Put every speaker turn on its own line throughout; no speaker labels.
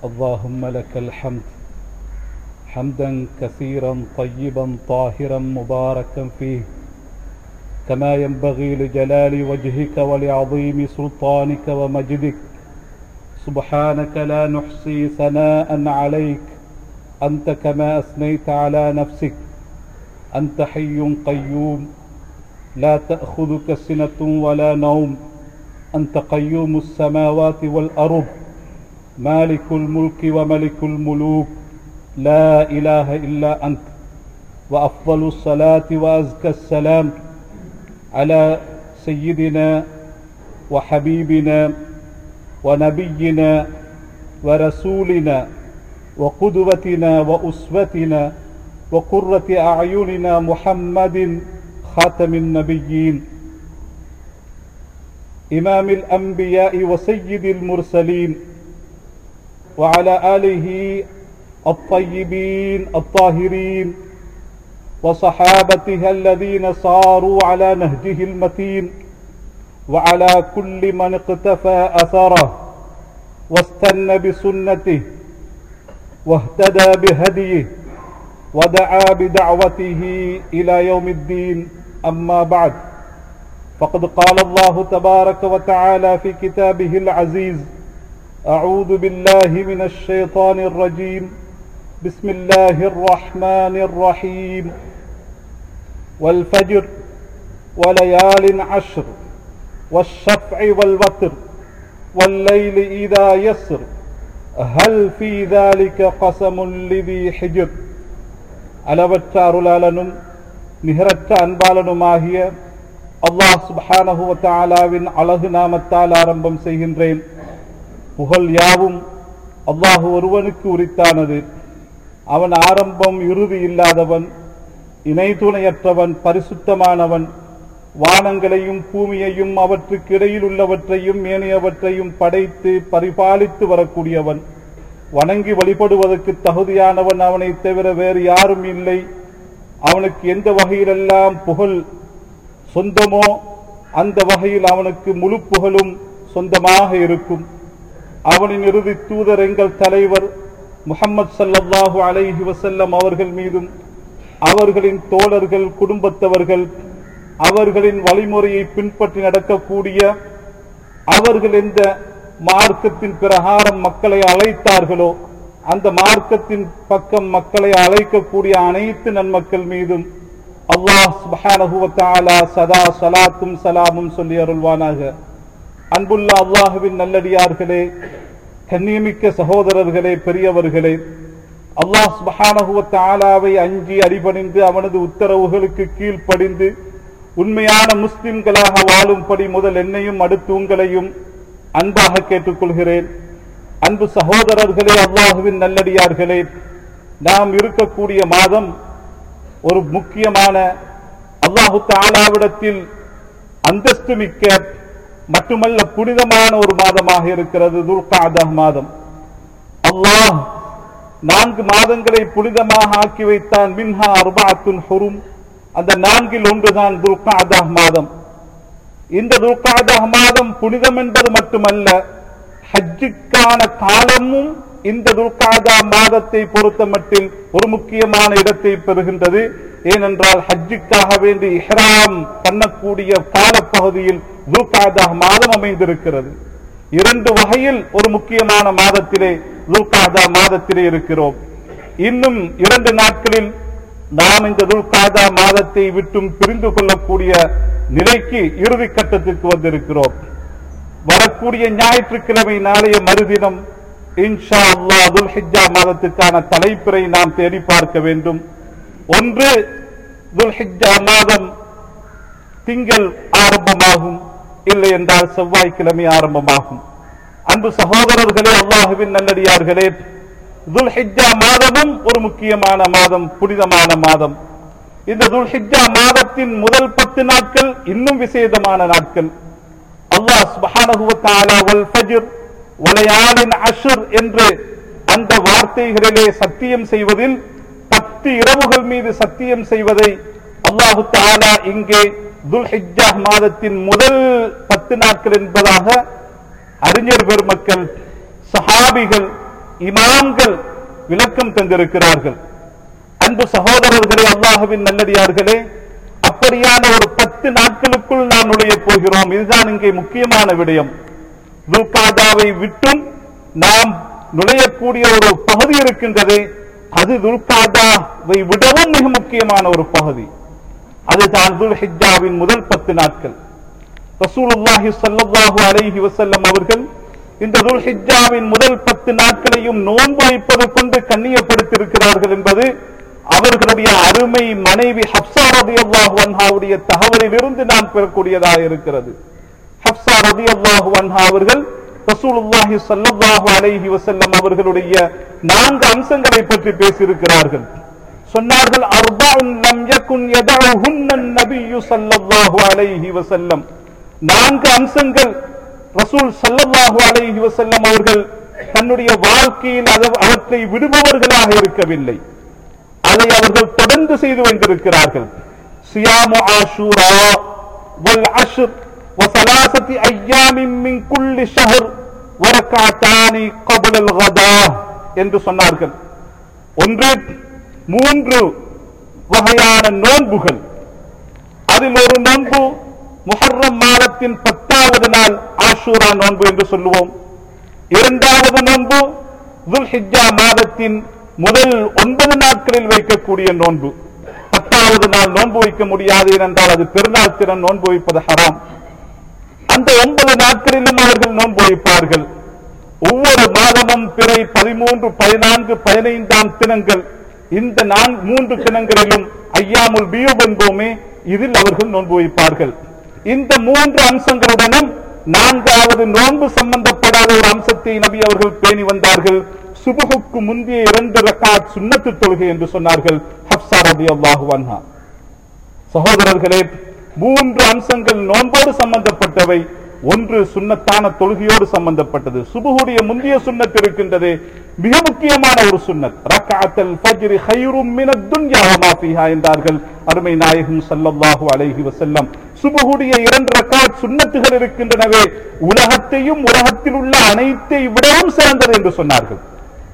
اللهم لك الحمد حمدا كثيرا طيبا طاهرا مباركا فيه كما ينبغي لجلال وجهك ولعظيم سلطانك ومجدك سبحانك لا نحصي ثناء عليك أنت كما أثنيت على نفسك أنت حي قيوم لا تأخذك سنة ولا نوم أنت قيوم السماوات والأرض مالك الملك وملك الملوك لا إله إلا أنت وأفضل الصلاة وأزكى السلام على سيدنا وحبيبنا ونبينا ورسولنا وقدوتنا وأسوتنا وقرة أعيننا محمد خاتم النبيين إمام الأنبياء وسيد المرسلين وعلى آله الطيبين الطاهرين وصحابته الذين صاروا على نهجه المتين وعلى كل من اقتفى أثره واستنى بسنته واهتدى بهديه ودعا بدعوته إلى يوم الدين أما بعد فقد قال الله تبارك وتعالى في كتابه العزيز أعوذ بالله من الشيطان الرجيم بسم الله الرحمن الرحيم والفجر وليال عشر والشفع والوتر والليل إذا يسر هل في ذلك قسم لذي حجر அளவற்ற அருளாளனும் நிகரற்ற அன்பாளனுமாகிய அல்லாஹ் சுபஹானஹு தாலாவின் அழகு நாமத்தால் ஆரம்பம் செய்கின்றேன் புகழ் யாவும் அல்லாஹு ஒருவனுக்கு உரித்தானது அவன் ஆரம்பம் இறுதி இல்லாதவன் இணை துணையற்றவன் பரிசுத்தமானவன் வானங்களையும் பூமியையும் அவற்றுக்கு இடையில் உள்ளவற்றையும் ஏனையவற்றையும் படைத்து பரிபாலித்து வரக்கூடியவன் வணங்கி வழிபடுவதற்கு தகுதியானவன் அவனை தவிர வேறு யாரும் இல்லை அவனுக்கு எந்த வகையிலெல்லாம் புகழ் சொந்தமோ அந்த வகையில் அவனுக்கு முழு புகழும் சொந்தமாக இருக்கும் அவனின் இறுதி தூதர் எங்கள் தலைவர் முகமது சல்லல்லாஹு அலைஹி வசல்லம் அவர்கள் மீதும் அவர்களின் தோழர்கள் குடும்பத்தவர்கள் அவர்களின் வழிமுறையை பின்பற்றி நடக்கக்கூடிய அவர்கள் எந்த மார்க்கத்தின் பிரகாரம் மக்களை அழைத்தார்களோ அந்த மார்க்கத்தின் பக்கம் மக்களை அழைக்கக்கூடிய அனைத்து நன்மக்கள் மீதும் அல்லாஹ் சுபஹானஹுவத்தாலா சதா சலாத்தும் சலாமும் சொல்லி அருள்வானாக அன்புள்ள அல்லாஹுவின் நல்லடியார்களே கண்ணியமிக்க சகோதரர்களே பெரியவர்களே அல்லாஹ் சுபஹானஹுவத்தாலாவை அஞ்சி அடிபணிந்து அவனது உத்தரவுகளுக்கு கீழ்ப்படிந்து உண்மையான முஸ்லிம்களாக வாழும்படி முதல் என்னையும் அடுத்து உங்களையும் அன்பாக கேட்டுக்கொள்கிறேன் அன்பு சகோதரர்களே அல்லாஹுவின் நல்லடியார்களே நாம் இருக்கக்கூடிய மாதம் ஒரு முக்கியமான அல்லாஹு தாலாவிடத்தில் அந்தஸ்து மிக்க மட்டுமல்ல புனிதமான ஒரு மாதமாக இருக்கிறது துல்காத மாதம் அல்லாஹ் நான்கு மாதங்களை புனிதமாக ஆக்கி வைத்தான் மின்ஹா அர்பாத்துன் ஹுரும் அந்த நான்கில் ஒன்றுதான் துல்காதா மாதம் இந்த துல்காதா மாதம் புனிதம் என்பது மட்டுமல்ல ஹஜ்ஜுக்கான காலமும் இந்த துல்காதா மாதத்தை பொறுத்த மட்டில் ஒரு முக்கியமான இடத்தை பெறுகின்றது ஏனென்றால் ஹஜ்ஜுக்காக வேண்டி இஹ்ராம் பண்ணக்கூடிய காலப்பகுதியில் துல்காதா மாதம் அமைந்திருக்கிறது இரண்டு வகையில் ஒரு முக்கியமான மாதத்திலே துல்காதா மாதத்திலே இருக்கிறோம் இன்னும் இரண்டு நாட்களில் நாம் இந்த துல்காதா மாதத்தை விட்டும் பிரிந்து கொள்ளக்கூடிய நிலைக்கு இறுதி கட்டத்திற்கு வந்திருக்கிறோம் வரக்கூடிய ஞாயிற்றுக்கிழமை நாளைய மறுதினம் இன்ஷா அல்லா துல் ஹிஜா மாதத்துக்கான தலைப்பிறை நாம் தேடி பார்க்க வேண்டும் ஒன்று துல் ஹிஜா மாதம் திங்கள் ஆரம்பமாகும் இல்லை என்றால் செவ்வாய்க்கிழமை ஆரம்பமாகும் அன்பு சகோதரர்களே அல்லாஹுவின் நல்லடியார்களே துல்ஹிஜா மாதமும் ஒரு முக்கியமான மாதம் புனிதமான மாதம் இந்த துல்ஹிஜா மாதத்தின் முதல் பத்து நாட்கள் இன்னும் விசேதமான நாட்கள் அல்லாஹ் சுப்ஹானஹு வ தஆலா வல் ஃபஜ்ர் வலயாலின் அஷ்ர் என்று அந்த வார்த்தைகளிலே சத்தியம் செய்வதில் பத்து இரவுகள் மீது சத்தியம் செய்வதை அல்லாஹு தஆலா இங்கே துல்ஹிஜ்ஜா மாதத்தின் முதல் பத்து நாட்கள் என்பதாக அறிஞர் பெருமக்கள் சஹாபிகள் இமாம்கள் விளக்கம் தந்திருக்கிறார்கள் அன்பு சகோதரர்களே அல்லாஹுவின் நல்லடியார்களே அப்படியான ஒரு பத்து நாட்களுக்குள் நாம் நுழைய போகிறோம் இதுதான் இங்கே முக்கியமான விடயம் துல்காதாவை விட்டும் நாம் நுழையக்கூடிய ஒரு பகுதி இருக்கின்றது அது துல்காதாவை விடவும் மிக முக்கியமான ஒரு பகுதி அதுதான் துல் ஹிஜ்ஜாவின் முதல் பத்து நாட்கள் ரசூலுல்லாஹி ஸல்லல்லாஹு அலைஹி வஸல்லம் அவர்கள் இந்த துல் ஹிஜ்ஜாவின் முதல் பத்து நாட்களையும் நோன்பு வைப்பது கொண்டு கண்ணியப்படுத்தியிருக்கிறார்கள் என்பது அவர்களுடைய அருமை மனைவி ஹப்சா ரலியல்லாஹு அன்ஹாவுடைய தகவலில் இருந்து நாம் பெறக்கூடியதாக இருக்கிறது ஹப்சா ரலியல்லாஹு அன்ஹா அவர்கள் ரசூலுல்லாஹி ஸல்லல்லாஹு அலைஹி வஸல்லம் அவர்களுடைய நான்கு அம்சங்களை பற்றி பேசியிருக்கிறார்கள் சொன்னார்கள் அர்பஉன் லம் யகுன் யதஉஹுன்ன நபியு ஸல்லல்லாஹு அலைஹி வஸல்லம் நான்கு அம்சங்கள் ரசூல் ஸல்லல்லாஹு அலைஹி வஸல்லம் அவர்கள் தன்னுடைய வாழ்க்கையில் அத- அவற்றை விடுபவர்களாக இருக்கவில்லை அதை அவர்கள் தொடர்ந்து செய்து வந்திருக்கிறார்கள் சியாமு ஆஷூரா வல் அஷ்ர் وثلاثة أيام من كل شهر وركعتان قبل الغداء என்று சொன்னார்கள் ஒன்று மூன்று வகையான நோன்புகள் அதில் ஒரு நோன்பு முஹர்ரம் மாதத்தின் பத்தாவது நாள் ஆஷூரா நோன்பு என்று சொல்லுவோம் இரண்டாவது நோன்பு துல்ஹிஜ்ஜா மாதத்தின் முதல் ஒன்பது நாட்களில் வைக்கக்கூடிய நோன்பு பத்தாவது நாள் நோன்பு வைக்க முடியாது ஏனென்றால் அது பெருநாள் திறன் நோன்பு வைப்பது ஹராம் அந்த ஒன்பது நாட்களிலும் அவர்கள் நோன்பு வைப்பார்கள் ஒவ்வொரு மாதமும் பிறை பதிமூன்று பதினான்கு பதினைந்தாம் தினங்கள் இந்த நான் மூன்று தினங்களிலும் ஐயாமுல் பியூப் என்போமே இதில் அவர்கள் நோன்பு வைப்பார்கள் இந்த மூன்று அம்சங்களுடனும் நான்காவது நோன்பு சம்பந்தப்படாத ஒரு அம்சத்தை நபி அவர்கள் பேணி வந்தார்கள் சுபகுக்கு முந்தைய இரண்டு ரக்காத் சுன்னத்து தொழுகை என்று சொன்னார்கள் ஹப்சா ரலியல்லாஹு அன்ஹா சகோதரர்களே மூன்று அம்சங்கள் நோன்போடு சம்பந்தப்பட்டவை ஒன்று சுன்னத்தான தொழுகையோடு சம்பந்தப்பட்டது சுபுகுடைய முந்தைய சுன்னத் இருக்கின்றது மிக முக்கியமான ஒரு சுன்னத் ரக்அத்தல் ஃபஜ்ரி ஹைரும் மினத் துன்யா வமா ஃபீஹா என்றார்கள் அருமை நாயகம் ஸல்லல்லாஹு அலைஹி வஸல்லம் சுபுகுடைய இரண்டு ரக்காத் சுன்னத்துகள் இருக்கின்றனவே உலகத்தையும் உலகத்தில் உள்ள அனைத்தை விடவும் சிறந்தது என்று சொன்னார்கள்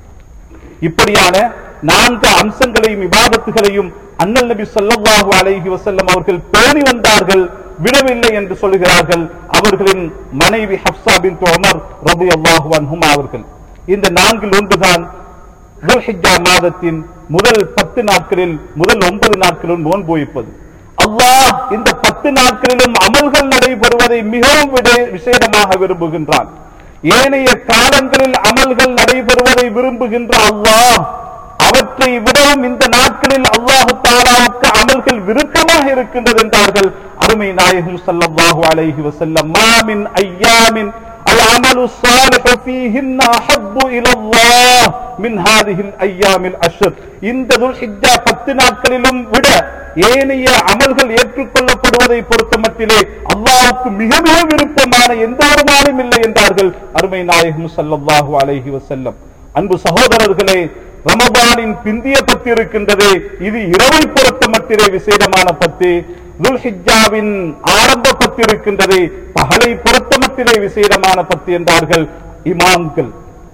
இப்படியான நான்கு அம்சங்களையும் இபாதத்துகளையும் அண்ணல் நபி ஸல்லல்லாஹு அலைஹி வஸல்லம் அவர்கள் பேணி வந்தார்கள் விடவில்லை என்று சொல்கிறார்கள் அவர்களின் மனைவி ஹப்சா பின் உமர் ரலியல்லாஹு அன்ஹுமா அவர்கள் இந்த நான்கில் ஒன்றுதான் துல்ஹிஜ்ஜா மாதத்தின் முதல் பத்து நாட்களில் முதல் ஒன்பது நாட்களிலும் நோன்பு வைப்பது அல்லாஹ் இந்த பத்து நாட்களிலும் அமல்கள் நடைபெறுவதை மிகவும் விட- விசேடமாக விரும்புகின்றான் ஏனைய காலங்களில் அமல்கள் நடைபெறுவதை விரும்புகின்ற அல்லாஹ் அவற்றை விடவும் இந்த நாட்களில் அல்லாஹு தாலாவுக்கு அமல்கள் விருப்பமாக இருக்கின்றது என்றார்கள் அருமை நாயகம் ஸல்லல்லாஹு அலைஹி வஸல்லம் மாமின் ஐயாமின் العمل الصالح فيهن أحب إلى الله من هذه الأيام العشر இந்த துல்ஹிஜ்ஜா பத்து நாட்களிலும் விட ஏனைய அமல்கள் ஏற்றுக்கொள்ளப்படுவதை பொறுத்தமட்டிலே அல்லாஹ்வுக்கு மிக மிக விருப்பமான எந்த ஒரு நாளும் இல்லை என்றார்கள் அருமை நாயகம் ஸல்லல்லாஹு அலைஹி வஸல்லம் அன்பு சகோதரர்களே ரமபானின் பிந்திய பத்து இருக்கின்றது இது இரவை பொறுத்த மட்டிலே விசேடமான பத்து துல்ஹிஜ்ஜாவின் ஆரம்ப பத்து இருக்கின்றது பகலை பொறுத்த மட்டிலே விசேடமான பத்து என்றார்கள் இமாம்கள்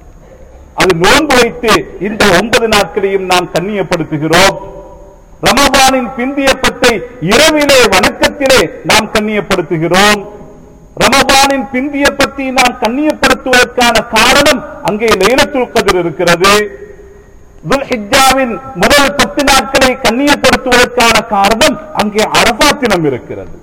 அது நோன்பு வைத்து இந்த ஒன்பது நாட்களையும் நாம் கண்ணியப்படுத்துகிறோம் ரமபானின் பிந்திய பத்தை இரவிலே வணக்கத்திலே நாம் கண்ணியப்படுத்துகிறோம் ரமபானின் பிந்திய பத்தி நாம் கண்ணியப்படுத்துவதற்கான காரணம் அங்கே லைலத்துல் கதிர் இருக்கிறது துல்ஹிஜ்ஜாவின் முதல் பத்து நாட்களை கண்ணியப்படுத்துவதற்கான காரணம் அங்கே அரபா தினம் இருக்கிறது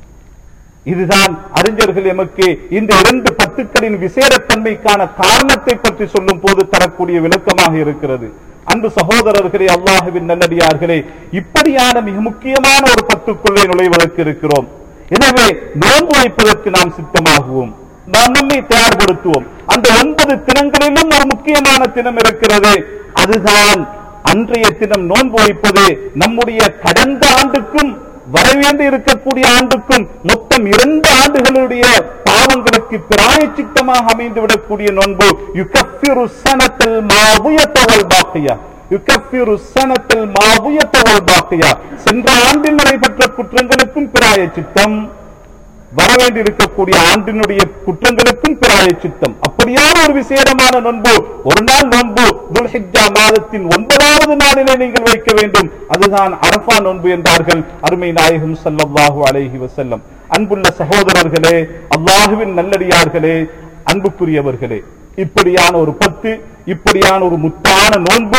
இதுதான் அறிஞர்கள் எமக்கு இந்த இரண்டு பத்துக்களின் விசேடத்தன்மைக்கான காரணத்தை பற்றி சொல்லும் போது தரக்கூடிய விளக்கமாக இருக்கிறது அன்பு சகோதரர்களே அல்லாஹுவின் நல்லடியார்களே இப்படியான மிக முக்கியமான ஒரு பத்துக்குள்ளே நுழைவதற்கு இருக்கிறோம் எனவே நோன்பு வைப்பதற்கு நாம் சித்தமாகுவோம் நாம் நம்மை தயார்படுத்துவோம் அந்த ஒன்பது தினங்களிலும் ஒரு முக்கியமான தினம் இருக்கிறது அதுதான் அன்றைய தினம் நோன்பு வைப்பது நம்முடைய கடந்த ஆண்டுக்கும் வரவேண்டி இருக்கக்கூடிய ஆண்டுக்கும் மொத்தம் இரண்டு ஆண்டுகளுடைய பாவங்களுக்கு பிராயச்சித்தமாக அமைந்து விடக்கூடிய நோன்பு யுகஃபிரு சனத்தில் மாவுயத்தவல் பாக்கியா யுகஃபிரு சனத்தில் மாவுயத்தவல் பாக்கியா சென்ற ஆண்டில் நடைபெற்ற குற்றங்களுக்கும் பிராயச்சித்தம் வர வேண்டி இருக்கக்கூடிய ஆண்டினுடைய குற்றங்களுக்கும் பிராய சித்தம் அப்படியான ஒரு விசேடமான நோன்பு ஒரு நாள் நோன்பு துல்ஹிஜா மாதத்தின் ஒன்பதாவது நாளிலே நீங்கள் வைக்க வேண்டும் அதுதான் அரஃபா நோன்பு என்றார்கள் அருமை நாயகம் ஸல்லல்லாஹு அலைஹி வஸல்லம் அன்புள்ள சகோதரர்களே அல்லாஹுவின் நல்லடியார்களே அன்புக்குரியவர்களே இப்படியான ஒரு பத்து இப்படியான ஒரு முத்தான நோன்பு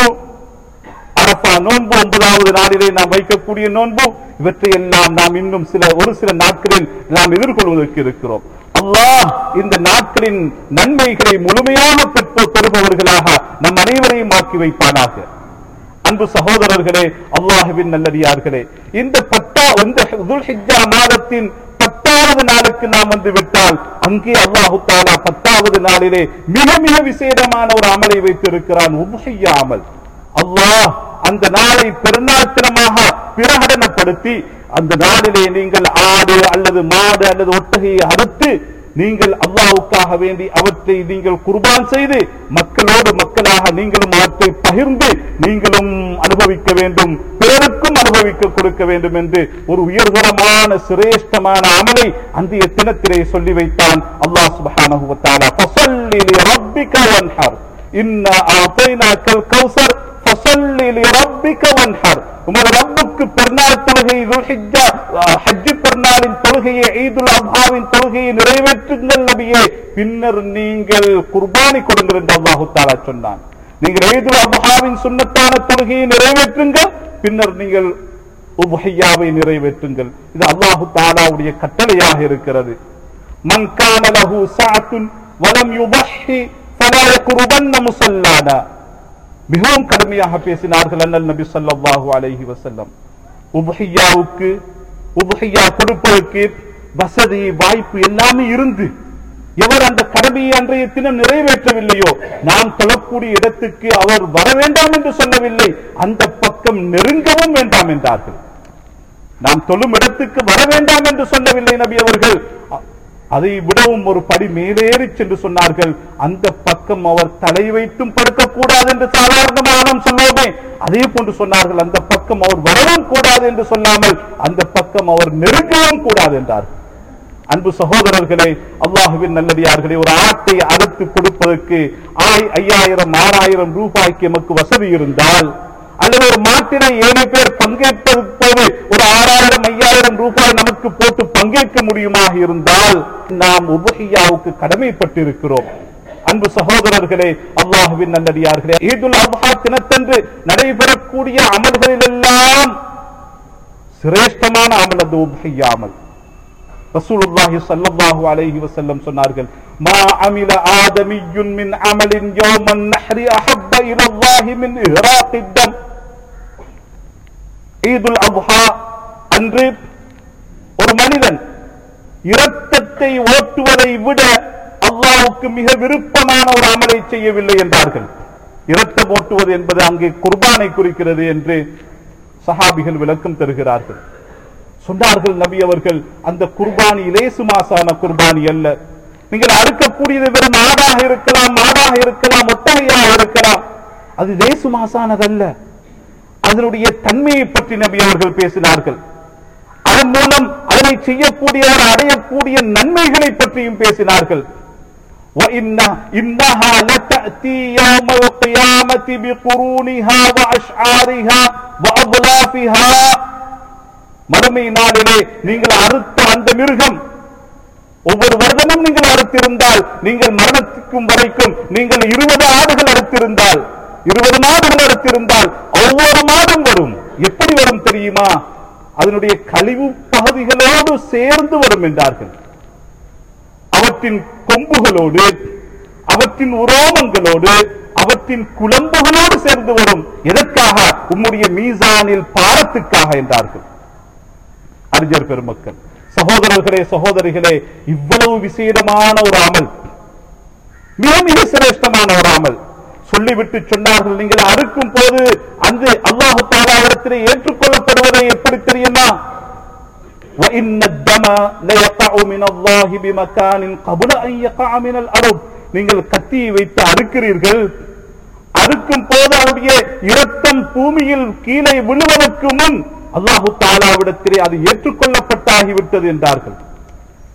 அரப்பா நோன்பு ஒன்பதாவது நாளிலே நாம் வைக்கக்கூடிய நோன்பு இவற்றை எல்லாம் நாம் இன்னும் சில ஒரு சில நாட்களில் நாம் எதிர்கொள்வதற்கு இருக்கிறோம் அல்லாஹ் இந்த நாட்களின் நன்மைகளை முழுமையாக பெற்று பெறுபவர்களாக நம் அனைவரையும் ஆக்கி வைப்பானாக அன்பு சகோதரர்களே அல்லாஹுவின் நல்லடியார்களே இந்த பத்தா இந்த துல்ஹிஜ்ஜா மாதத்தின் பத்தாவது நாளுக்கு நாம் வந்து விட்டால் அங்கே அல்லாஹு தாலா பத்தாவது நாளிலே மிக மிக விசேடமான ஒரு அமலை வைத்திருக்கிறான் உபஹியா அமல் அல்லாஹ் அந்த நாளை பெருநாள் தினமாக பிரகடனப்படுத்தி அந்த நாளிலே நீங்கள் ஆடு அல்லது மாடு அல்லது ஒட்டகையை அறுத்து நீங்கள் அல்லாஹ்வுக்காக வேண்டி அவற்றை நீங்கள் குர்பான் செய்து மக்களோடு மக்களாக நீங்களும் அவற்றை பகிர்ந்து நீங்களும் அனுபவிக்க வேண்டும் பிறருக்கும் அனுபவிக்க கொடுக்க வேண்டும் என்று ஒரு உயர்தரமான சிரேஷ்டமான அமலை அந்த தினத்திலே சொல்லி வைத்தான் அல்லாஹ் சுப்ஹானஹு வ தஆலா ஃபஸல்லி லிரப்பிக வன்ஹர் இன்னா ஆதைனாக்கல் கௌசர் ஃபஸல்லி லிரப்பிக வன்ஹர் உமது ரப்புக்கு பெருநாள் தொழுகை துல்ஹிஜ்ஜா அஹ், ஹஜ்ஜு பெருநாளின் தொழுகையை ஈதுல் அப்ஹாவின் தொழுகையை நிறைவேற்றுங்கள் நபியே பின்னர் நீங்கள் குர்பானி கொடுங்கள் என்று அல்லாஹு தாலா சொன்னான் நீங்கள் ஈதுல் அப்ஹாவின் சுன்னத்தான தொழுகையை நிறைவேற்றுங்கள் பின்னர் நீங்கள் உபஹையாவை நிறைவேற்றுங்கள் இது அல்லாஹு தாலாவுடைய கட்டளையாக இருக்கிறது மன் கான லஹு சாத்துன் வலம் யுபஹி ஃபலா யக்ருபன்ன முஸல்லானா மிகவும் கடுமையாக பேசினார்கள் அண்ணல் நபி ஸல்லல்லாஹு அலைஹி வஸல்லம் உபஹியாவுக்கு உபஹியா கொடுப்பதற்கு வசதி வாய்ப்பு எல்லாமே இருந்து எவர் அந்த கடமையை அன்றைய தினம் நிறைவேற்றவில்லையோ நாம் தொழக்கூடிய இடத்துக்கு அவர் வர வேண்டாம் என்று சொல்லவில்லை அந்த பக்கம் நெருங்கவும் வேண்டாம் என்றார்கள் நாம் தொழும் இடத்துக்கு வர வேண்டாம் என்று சொல்லவில்லை நபி அவர்கள் அ- அதை விடவும் ஒரு படி மேலேறி சென்று சொன்னார்கள் அந்த பக்கம் அவர் தலை வைத்தும் படுக்கக்கூடாது என்று சாதாரணமாக நாம் சொல்லுவோமே அதே போன்று சொன்னார்கள் அந்த பக்கம் அவர் வரவும் கூடாது என்று சொல்லாமல் அந்த பக்கம் அவர் நெருங்கவும் கூடாது என்றார்கள் அன்பு சகோதரர்களே அல்லாஹுவின் நல்லடியார்களே ஒரு ஆட்டை அறுத்து கொடுப்பதற்கு ஆய் ஐயாயிரம் ஆறாயிரம் ரூபாய்க்கு எமக்கு வசதி இருந்தால் அல்லது ஒரு மாட்டினை ஏழு பேர் பங்கேற்பது போது ஒரு ஆறாயிரம் ஐயாயிரம் ரூபாய் நமக்கு போட்டு பங்கேற்க முடியுமாக இருந்தால் நாம் உபஹியாவுக்கு கடமைப்பட்டிருக்கிறோம் அன்பு சகோதரர்களே அல்லாஹுவின் நல்லடியார்களே ஈதுல் அப்ஹா தினத்தன்று நடைபெறக்கூடிய அமல்களிலெல்லாம் சிரேஷ்டமான அமல் அந்த உபஹியா அமல் ரசூலுல்லாஹி ஸல்லல்லாஹு அலைஹி வஸல்லம் சொன்னார்கள் மா அமில ஆதமியுன் மின் அமலின் யௌமன் நஹ்ரி அஹப்ப இலல்லாஹி மின் இஹ்ராqiத் தம் ஈதுல் அப்ஹா அன்று ஒரு மனிதன் இரத்தத்தை ஓட்டுவதை விட அல்லாஹ்வுக்கு மிக விருப்பமான ஒரு அமலை செய்யவில்லை என்றார்கள் இரத்தம் ஓட்டுவது என்பது அங்கே குர்பானை குறிக்கிறது என்று சஹாபிகள் விளக்கம் தருகிறார்கள் சொன்னார்கள் நபி அவர்கள் அந்த குர்பானி லேசு மாசான குர்பானி அல்ல நீங்கள் அறுக்கக்கூடியது வெறும் ஆடாக இருக்கலாம் மாடாக இருக்கலாம் ஒட்டகையாக இருக்கலாம் அது லேசு மாசானதல்ல அதனுடைய தன்மையை பற்றி நபி அவர்கள் பேசினார்கள் அதன் மூலம் அதனை செய்யக்கூடியவர் அடையக்கூடிய நன்மைகளை பற்றியும் பேசினார்கள் وإن إنها لتأتي يوم القيامة بقرونها وأشعارها وأضلافها மறுமை நாளிலே நீங்கள் அறுத்த அந்த மிருகம் ஒவ்வொரு வருடமும் நீங்கள் அறுத்திருந்தால் நீங்கள் மரணத்துக்கும் வரைக்கும் நீங்கள் இருபது ஆடுகள் அறுத்திருந்தால் இருபது மாடுகள் அறுத்திருந்தால் ஒவ்வொரு மாதம் வரும் எப்படி வரும் தெரியுமா அதனுடைய கழிவு பகுதிகளோடு சேர்ந்து வரும் என்றார்கள் அவற்றின் கொம்புகளோடு அவற்றின் உரோமங்களோடு அவற்றின் குழம்புகளோடு சேர்ந்து வரும் எதற்காக உம்முடைய மீசானில் பாரத்துக்காக என்றார்கள் அறிஞர் பெருமக்கள் சகோதரர்களே சகோதரிகளே இவ்வளவு விசேடமான ஒரு அமல் மிக மிக சிரேஷ்டமான ஒரு அமல் சொல்லிவிட்டு சொன்னார்கள் நீங்கள் அறுக்கும் போது அந்த அல்லாஹு தாலாவிடத்திலே ஏற்றுக்கொள்ளப்படுவதை எப்படி தெரியுமா وإن الدم ليقع من الله بمكان قبل أن يقع من الأرض நீங்கள் கத்தியை வைத்து அறுக்கிறீர்கள் அறுக்கும் போது அவருடைய இரத்தம் பூமியில் கீழே விழுவதற்கு முன் அல்லாஹு தாலாவிடத்திலே அது ஏற்றுக்கொள்ளப்பட்டாகிவிட்டது என்றார்கள்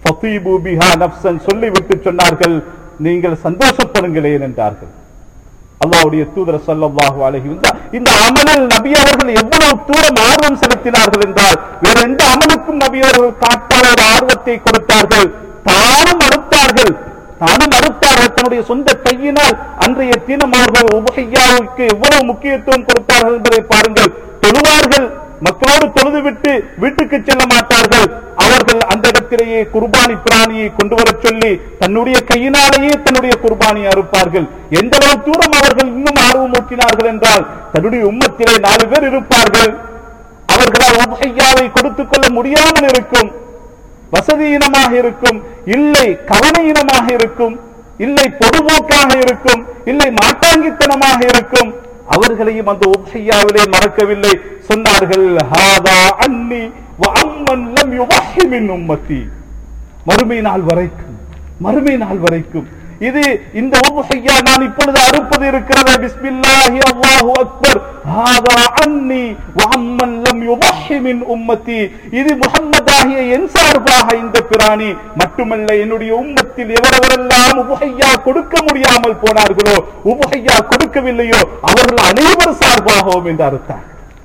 ஃபதீபு பிஹா நஃப்ஸன் சொல்லிவிட்டு சொன்னார்கள் நீங்கள் சந்தோஷப்படுங்களேன் என்றார்கள் அல்லாஹ்வுடைய தூதர் ஸல்லல்லாஹு அலைஹி வஸல்லம் இந்த அமலில் நபி அவர்கள் எவ்வளவு தூரம் ஆர்வம் செலுத்தினார்கள் என்றால் வேற எந்த அமலுக்கும் நபி அவர்கள் காட்டாத ஒரு ஆர்வத்தை கொடுத்தார்கள் தானும் மறுத்தார்கள் தானும் மறுத்தார்கள் தன்னுடைய சொந்த கையினால் அன்றைய தினம் அவர்கள் உபகையாவுக்கு எவ்வளவு முக்கியத்துவம் கொடுத்தார்கள் என்பதை பாருங்கள் தொழுவார்கள் மக்களோடு தொழுதுவிட்டு வீட்டுக்கு செல்ல மாட்டார்கள் அவர்கள் அந்த இடத்திலேயே குர்பானி பிராணியை கொண்டு வரச் சொல்லி தன்னுடைய கையினாலேயே தன்னுடைய குர்பானியை அறுப்பார்கள் எந்த அளவு தூரம் அவர்கள் இன்னும் ஆர்வம் ஊட்டினார்கள் என்றால் தன்னுடைய உம்மத்திலே நாலு பேர் இருப்பார்கள் அவர்களால் உபகையாவை கொடுத்துக் கொள்ள முடியாமல் இருக்கும் வசதியினமாக இருக்கும் இல்லை கவனையினமாக இருக்கும் இல்லை பொதுபோக்காக இருக்கும் இல்லை மாட்டாங்கித்தனமாக இருக்கும் அவர்களையும் அந்த உபையாவிலே மறக்கவில்லை சொன்னார்கள் ஹாதா அன்னி வ அம்மன் லம் யுவஹி மின் உம்மத்தி மறுமை நாள் வரைக்கும் மறுமை நாள் வரைக்கும் இது இந்த உபஹையா நான் இப்பொழுது அறுப்பது இருக்கிறது பிஸ்மில்லாஹி அல்லாஹு அக்பர் ஹாதா அன்னி வ அம்மன் லம் யுவஹி மின் உம்மத்தி இது முஹம்மதாகிய என் சார்பாக இந்த பிராணி மட்டுமல்ல என்னுடைய உம்மத்தில் எவரெவரெல்லாம் உபஹையா கொடுக்க முடியாமல் போனார்களோ உபஹையா கொடுக்கவில்லையோ அவர்கள் அனைவர் சார்பாகவும் என்று அறுத்தார்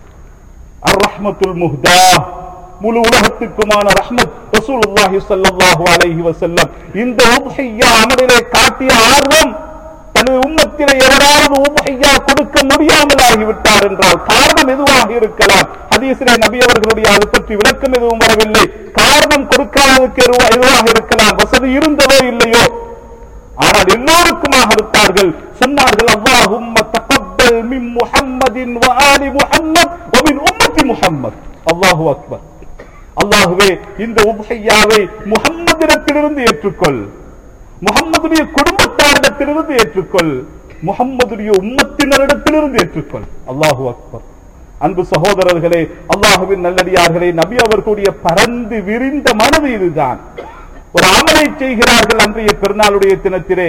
அர் ரஹ்மத்துல் முஹ்தா முழு உலகத்துக்குமான ரஹ்மத் ரசூலுல்லாஹி ஸல்லல்லாஹு அலைஹி வஸல்லம் இந்த உபஹையா அமலிலே காட்டிய ஆர்வம் தனது உம்மத்திலே எவராவது உபஹையா கொடுக்க முடியாமல் ஆகிவிட்டார் என்றால் காரணம் எதுவாக இருக்கலாம் ஹதீஸிலே நபி அவர்களுடைய அது பற்றி விளக்கம் எதுவும் வரவில்லை காரணம் கொடுக்காததுக்கு எதுவா- எதுவாக இருக்கலாம் வசதி இருந்ததோ இல்லையோ ஆனால் எல்லோருக்குமாக இருப்பார்கள் சொன்னார்கள் அல்லாஹும்ம தகப்பல் மின் முஹம்மதின் வ ஆலி முஹம்மத் வ மின் உம்மத்தி முஹம்மத் அல்லாஹு அக்பர் அல்லாஹுவே இந்த உபஹையாவை முஹம்மதிடத்திலிருந்து ஏற்றுக்கொள் முகம்மதுடைய குடும்பத்தாரிடத்திலிருந்து ஏற்றுக்கொள் முகம்மதுடைய உம்மத்தினரிடத்திலிருந்து ஏற்றுக்கொள் அல்லாஹு அக்பர் அன்பு சகோதரர்களே அல்லாஹுவின் நல்லடியார்களே நபி அவர்களுடைய பரந்து விரிந்த மனது இதுதான் ஒரு அமலை செய்கிறார்கள் அன்றைய பெருநாளுடைய தினத்திலே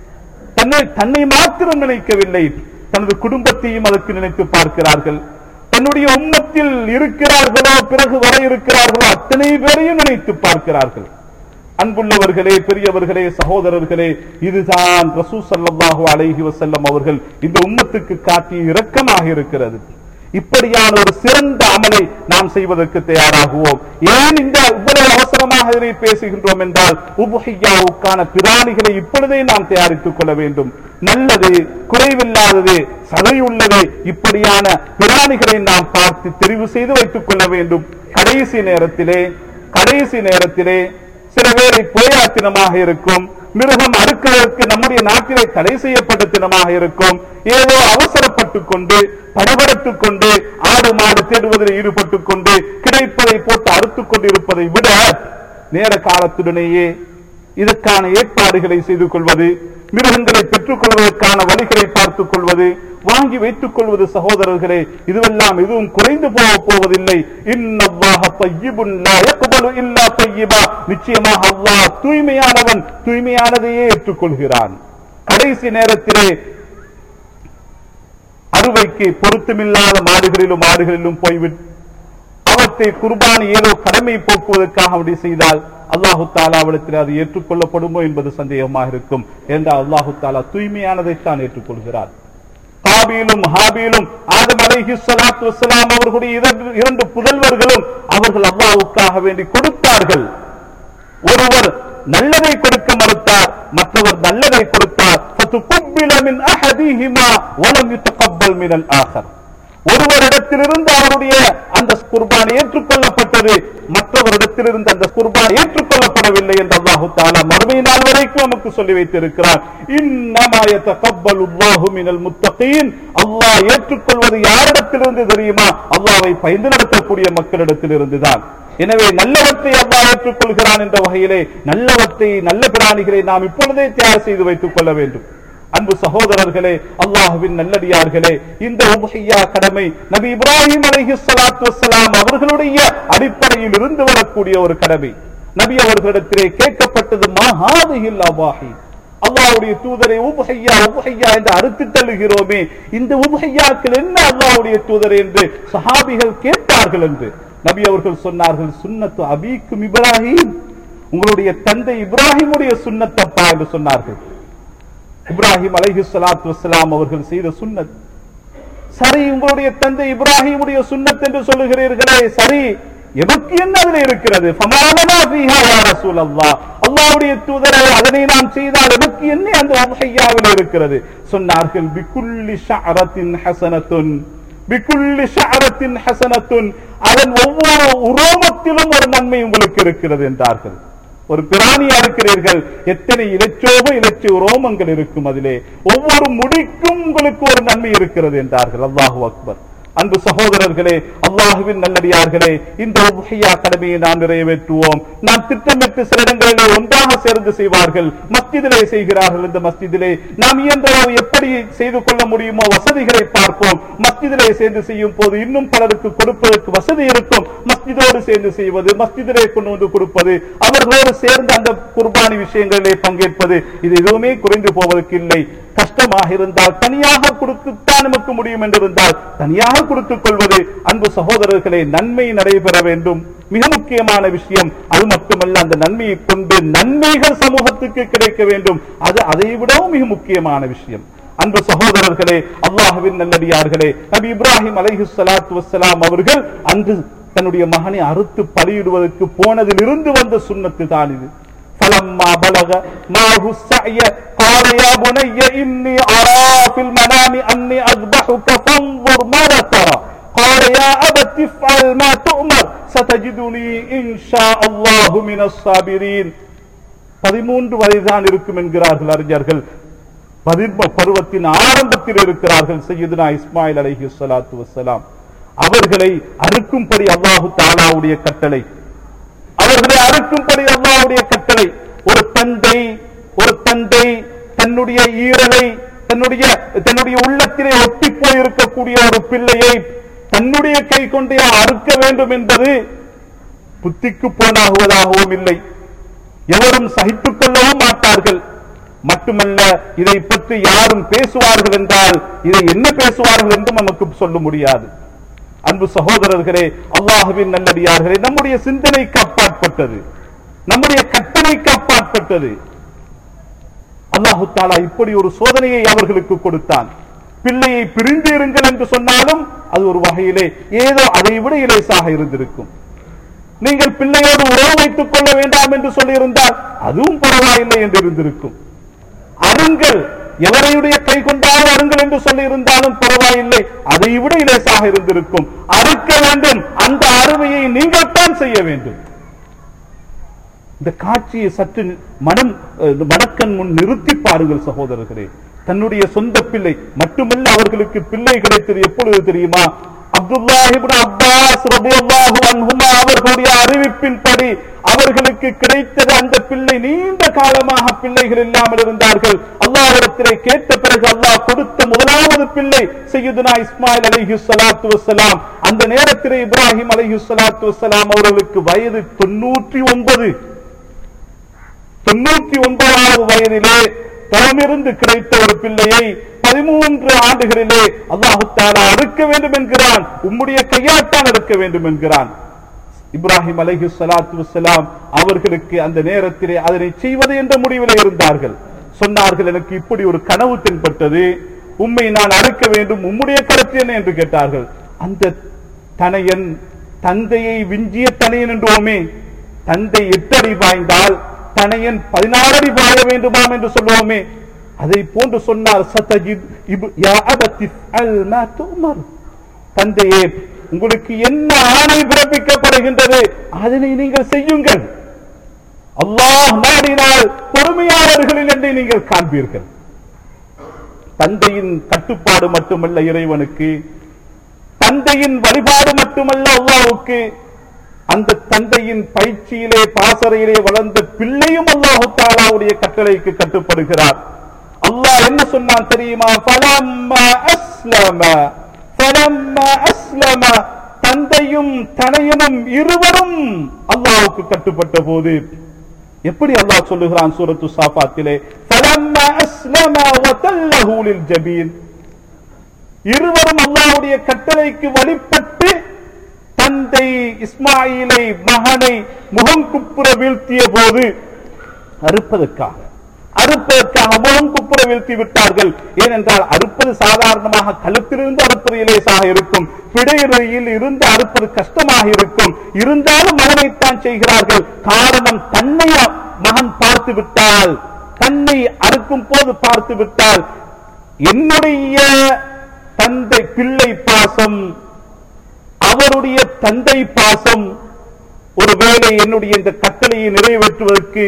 தன்னை தன்னை மாத்திரம் நினைக்கவில்லை தனது குடும்பத்தையும் அதற்கு நினைத்து பார்க்கிறார்கள் தன்னுடைய உம்மத்தில் இருக்கிறார்களோ பிறகு வர இருக்கிறார்களோ அத்தனை பேரையும் நினைத்து பார்க்கிறார்கள் அன்புள்ளவர்களே பெரியவர்களே சகோதரர்களே இதுதான் ரசூ ஸல்லல்லாஹு அலைஹி வஸல்லம் அவர்கள் இந்த உம்மத்துக்கு காட்டிய இரக்கமாக இருக்கிறது இப்படியான ஒரு சிறந்த அமலை நாம் செய்வதற்கு தயாராகுவோம் ஏன் இந்த இவ்வளவு அவசரமாக இதனை பேசுகின்றோம் என்றால் உபஹையாவுக்கான பிராணிகளை இப்பொழுதே நாம் தயாரித்துக் கொள்ள வேண்டும் நல்லது குறைவில்லாதது சதையுள்ளது இப்படியான பிராணிகளை நாம் பார்த்து தெரிவு செய்து வைத்துக் கொள்ள வேண்டும் கடைசி நேரத்திலே கடைசி நேரத்திலே சில பேரை போயா தினமாக இருக்கும் மிருகம் அறுக்கிறதற்கு நம்முடைய நாட்டிலே தடை செய்யப்பட்ட தினமாக இருக்கும் ஏதோ அவசரப்பட்டுக் கொண்டு படபடத்துக் கொண்டு ஆடு மாடு தேடுவதில் ஈடுபட்டுக் கொண்டு கிடைப்பதை போட்டு அறுத்துக் கொண்டிருப்பதை விட நேர காலத்துடனேயே இதற்கான ஏற்பாடுகளை செய்து கொள்வது மிருகங்களை பெற்றுக் கொள்வதற்கான வழிகளை பார்த்துக் கொள்வது வாங்கி வைத்துக் கொள்வது சகோதரர்களே இதுவெல்லாம் எதுவும் குறைந்து போக போவதில்லை இன்னல்லாஹ தய்யிபுன் லா யக்பலு இல்லா தய்யிபா நிச்சயமாக அல்லாஹ் தூய்மையானவன் தூய்மையானதையே ஏற்றுக்கொள்கிறான் கடைசி நேரத்திலே அறுவைக்கு பொருத்தமில்லாத மாடுகளிலும் ஆடுகளிலும் போய்விட்டு அவற்றை குர்பானி ஏதோ கடமை போக்குவதற்காக அப்படி செய்தால் அல்லாஹு தாலா அவளத்தில் அது ஏற்றுக்கொள்ளப்படுமோ என்பது சந்தேகமாக இருக்கும் என்றால் அல்லாஹு தாலா தூய்மையானதைத்தான் ஏற்றுக்கொள்கிறார் காபீலும் ஹாபீலும் ஆதம் அலைஹி ஸலாத்து வஸ்ஸலாம் அவர்களுடைய இரண்டு- இரண்டு புதல்வர்களும் அவர்கள் அல்லாஹ்வுக்காக வேண்டி கொடுத்தார்கள் ஒருவர் நல்லதை கொடுக்க மறுத்தார் மற்றவர் நல்லதை கொடுத்தார் فَتُقُبِّلَ مِنْ أَحَدِهِمَا وَلَمْ يُتَقَبَّلْ مِنَ الْآخَرِ ஒருவரிடத்திலிருந்து அவருடைய அந்த குர்பான் ஏற்றுக்கொள்ளப்பட்டது மற்றவரிடத்திலிருந்து அந்த குர்பான் ஏற்றுக்கொள்ளப்படவில்லை என்று அல்லாஹு தாலா மறுமை நாள் வரைக்கும் நமக்கு சொல்லி வைத்திருக்கிறார் இன்னமா யதகப்பலு அல்லாஹு மினல் முத்தகீன் அல்லாஹ் ஏற்றுக்கொள்வது யாரிடத்திலிருந்து தெரியுமா அல்லாஹ்வை பயந்து நடத்தக்கூடிய மக்களிடத்திலிருந்து தான் எனவே நல்லவற்றை அல்லாஹ் ஏற்றுக்கொள்கிறான் என்ற வகையிலே நல்லவற்றை நல்ல பிராணிகளை நாம் இப்பொழுதே தயார் செய்து வைத்துக் கொள்ள வேண்டும் அன்பு சகோதரர்களே அல்லாஹுவின் நல்லடியார்களே இந்த உபஹையா கடமை நபி இப்ராஹிம் அலைஹி ஸலாத்து வஸ்ஸலாம் அவர்களுடைய அடிப்படையில் இருந்து வரக்கூடிய ஒரு கடமை நபி அவர்களிடத்திலே கேட்கப்பட்டது மஹாதிஹில் அவாஹி அல்லாஹ்வுடைய தூதரை உபஹையா உபஹையா என்று அறுத்து தள்ளுகிறோமே இந்த உபஹையாக்கள் என்ன அல்லாஹ்வுடைய தூதர் என்று சஹாபிகள் கேட்டார்கள் என்று நபி அவர்கள் சொன்னார்கள் சுன்னத்து அபீக்கும் இப்ராஹிம் உங்களுடைய தந்தை இப்ராஹிமுடைய சுன்னத்தப்பா என்று சொன்னார்கள் இப்ராஹிம் அலைஹி ஸலாத்து வஸ்ஸலாம் அவர்கள் செய்த சுன்னத் சரி உங்களுடைய தந்தை இப்ராஹிமுடைய சுன்னத் என்று சொல்லுகிறீர்களே சரி எமக்கு என்ன அதில் இருக்கிறது ஃபமாலனா ஃபீஹா யா ரசூலல்லாஹ் அல்லாஹ்வுடைய தூதரே அதனை நாம் செய்தால் எமக்கு என்ன அந்த உஹையாவில் இருக்கிறது சொன்னார்கள் பிகுல்லி ஷஅரத்தின் ஹஸனத்துன் பிகுல்லி ஷஅரத்தின் ஹஸனத்துன் அதன் ஒவ்வொரு உரோமத்திலும் ஒரு நன்மை உங்களுக்கு இருக்கிறது என்றார்கள் ஒரு பிராணியா இருக்கிறீர்கள் எத்தனை இலச்சோப இலட்சிய ரோமங்கள் இருக்கும் அதிலே ஒவ்வொரு முடிக்கும் உங்களுக்கு ஒரு நன்மை இருக்கிறது என்றார்கள் அல்லாஹு அக்பர் அன்பு சகோதரர்களே அல்லாஹுவின் நல்லடியார்களே இந்த உஹையா கடமையை நாம் நிறைவேற்றுவோம் நாம் திட்டமிட்டு சில இடங்களிலே ஒன்றாக சேர்ந்து செய்வார்கள் மஸ்ஜிதிலே செய்கிறார்கள் இந்த மஸ்ஜிதிலே நாம் இயன்றளவு எப்படி செய்து கொள்ள முடியுமோ வசதிகளை பார்ப்போம் மஸ்ஜிதிலே சேர்ந்து செய்யும் போது இன்னும் பலருக்கு கொடுப்பதற்கு வசதி இருக்கும் மஸ்ஜிதோடு சேர்ந்து செய்வது மஸ்ஜிதிலே கொண்டு வந்து கொடுப்பது அவர்களோடு சேர்ந்து அந்த குர்பானி விஷயங்களிலே பங்கேற்பது இது எதுவுமே குறைந்து போவதற்கு இல்லை கஷ்டமாக இருந்தால் தனியாக கொடுத்துத்தான் நமக்கு முடியும் என்று இருந்தால் தனியாக கொடுத்துக் கொள்வது அன்பு சகோதரர்களே நன்மை நடைபெற வேண்டும் மிக முக்கியமான விஷயம் அது மட்டுமல்ல அந்த நன்மையை கொண்டு நன்மைகள் சமூகத்துக்கு கிடைக்க வேண்டும் அது அதை விடவும் மிக முக்கியமான விஷயம் அன்பு சகோதரர்களே அல்லாஹுவின் நல்லடியார்களே நபி இப்ராஹிம் அலைஹி ஸலாத்து வஸ்ஸலாம் அவர்கள் அன்று தன்னுடைய மகனை அறுத்து பலியிடுவதற்கு போனதிலிருந்து வந்த சுன்னத்து தான் இது فلما بلغ معه السعي قال يا بني إني أرى في المنام أني أذبحك فانظر ماذا ترى قال يا أبت افعل ما تؤمر ستجدني إن شاء الله من الصابرين பதிமூன்று வயதுதான் இருக்கும் என்கிறார்கள் அறிஞர்கள் பதிர்ம பருவத்தின் ஆரம்பத்தில் இருக்கிறார்கள் சையதுனா இஸ்மாயில் அலைஹி ஸலாத்து வஸ்ஸலாம் அவர்களை அறுக்கும்படி அல்லாஹு தாலாவுடைய கட்டளை அவர்களை அறுக்கும்படி அல்லாஹ்வுடைய கட்டளை ஒரு தந்தை ஒரு தந்தை தன்னுடைய ஈரலை தன்னுடைய தன்னுடைய உள்ளத்திலே ஒட்டி போயிருக்கக்கூடிய ஒரு பிள்ளையை தன்னுடைய கை கொண்டே அறுக்க வேண்டும் என்பது புத்திக்கு போனாகுவதாகவும் இல்லை எவரும் சகித்துக் கொள்ளவும் மாட்டார்கள் மட்டுமல்ல இதை பற்றி யாரும் பேசுவார்கள் என்றால் இதை என்ன பேசுவார்கள் என்று நமக்கு சொல்ல முடியாது அன்பு சகோதரர்களே அல்லாஹுவின் நல்லடியார்களே நம்முடைய சிந்தனைக்கு அப்பாற்பட்டது நம்முடைய கட்டளைக்கு அப்பாற்பட்டது அல்லாஹு தாலா இப்படி ஒரு சோதனையை அவர்களுக்கு கொடுத்தான் பிள்ளையை பிரிந்து இருங்கள் என்று சொன்னாலும் அது ஒரு வகையிலே ஏதோ அதை விட இலேசாக இருந்திருக்கும் நீங்கள் பிள்ளையோடு உறவு வைத்துக் கொள்ள வேண்டாம் என்று சொல்லியிருந்தால் அதுவும் பரவாயில்லை என்று இருந்திருக்கும் அருங்கள் எவரையுடைய கை கொண்டாலும் அருங்கள் என்று சொல்லி இருந்தாலும் பரவாயில்லை அதை விட இலேசாக இருந்திருக்கும் அறுக்க வேண்டும் அந்த அறுவையை நீங்கள் தான் செய்ய வேண்டும் இந்த காட்சியை சற்று மனம் அஹ், மடக்கண் முன் நிறுத்தி பாருங்கள் சகோதரர்களே தன்னுடைய சொந்த பிள்ளை மட்டுமல்ல அவர்களுக்கு பிள்ளை கிடைத்தது எப்பொழுது தெரியுமா அப்துல்லாஹிபின் அப்பாஸ் ரலியல்லாஹு அன்ஹுமா அவர்களுடைய அறிவிப்பின்படி அவர்களுக்கு கிடைத்தது அந்த பிள்ளை நீண்ட காலமாக பிள்ளைகள் இல்லாமல் இருந்தார்கள் அல்லாஹ்விடத்திலே கேட்ட பிறகு அல்லாஹ் கொடுத்த முதலாவது பிள்ளை சையதுனா இஸ்மாயில் அலைஹி ஸலாத்து வஸ்ஸலாம் அந்த நேரத்திலே இப்ராஹிம் அலைஹி ஸலாத்து வஸ்ஸலாம் அவர்களுக்கு வயது தொண்ணூற்றி ஒன்பது தொண்ணூத்தி ஒன்பதாவது வயதிலே தவமிருந்து கிடைத்த ஒரு பிள்ளையை பதிமூன்று ஆண்டுகளிலே அல்லாஹு தாலா அறுக்க வேண்டும் என்கிறான் உம்முடைய கையாட்டான் அறுக்க வேண்டும் என்கிறான் இப்ராஹிம் அலைஹி ஸலாத்து வஸ்ஸலாம் அவர்களுக்கு அந்த நேரத்திலே அதனை செய்வது என்ற முடிவிலே இருந்தார்கள் சொன்னார்கள் எனக்கு இப்படி ஒரு கனவு தென்பட்டது உம்மை நான் அறுக்க வேண்டும் உம்முடைய கருத்து என்ன என்று கேட்டார்கள் அந்த தனையன் தந்தையை விஞ்சிய தனையன் என்றோமே தந்தை எட்டு அடி பாய்ந்தால் தனையன் பதினாறு அடி பாய வேண்டுமாம் என்று சொல்லுவோமே அதை போன்று சொன்னார் சத்தஜித் இப்- யா அபத்தி அல் மா துமர் தந்தையே உங்களுக்கு என்ன ஆணை பிறப்பிக்கப்படுகின்றது அதனை நீங்கள் செய்யுங்கள் அல்லாஹ் நாடினால் பொறுமையாளர்களில் என்னை நீங்கள் காண்பீர்கள் தந்தையின் கட்டுப்பாடு மட்டுமல்ல இறைவனுக்கு தந்தையின் வழிபாடு மட்டுமல்ல அல்லாஹ்வுக்கு அந்த தந்தையின் பயிற்சியிலே பாசறையிலே வளர்ந்த பிள்ளையும் அல்லாஹு தாலாவுடைய கட்டளைக்கு கட்டுப்படுகிறார் அல்லாஹ் என்ன சொன்னான் தெரியுமா ஃபலம்மா அஸ்லம ஃபலம்மா அஸ்லம தந்தையும் தனையனும் இருவரும் அல்லாஹ்வுக்கு கட்டுப்பட்ட போது எப்படி அல்லாஹ் சொல்லுகிறான் சூரத்து சாஃபாத்திலே ஃபலம்மா அஸ்லம வதல்லஹு லில் ஜபீன் இருவரும் அல்லாஹ்வுடைய கட்டளைக்கு வழிபட்டு தன் தந்தை இஸ்மாயிலை மகனை முகம் குப்புற வீழ்த்திய போது அறுப்பதற்காக அறுப்பதற்காக முகம் குப்புற வீழ்த்தி விட்டார்கள் ஏனென்றால் அறுப்பது சாதாரணமாக கழுத்திலிருந்து அறுப்பது இலேசாக இருக்கும் பிடையிறையில் இருந்து அறுப்பது கஷ்டமாக இருக்கும் இருந்தாலும் மகனைத்தான் செய்கிறார்கள் காரணம் தன்னை மகன் பார்த்து விட்டால் தன்னை அறுக்கும் போது பார்த்து விட்டால் என்னுடைய தந்தை பிள்ளை பாசம் அவருடைய தந்தை பாசம் ஒருவேளை என்னுடைய இந்த கட்டளையை நிறைவேற்றுவதற்கு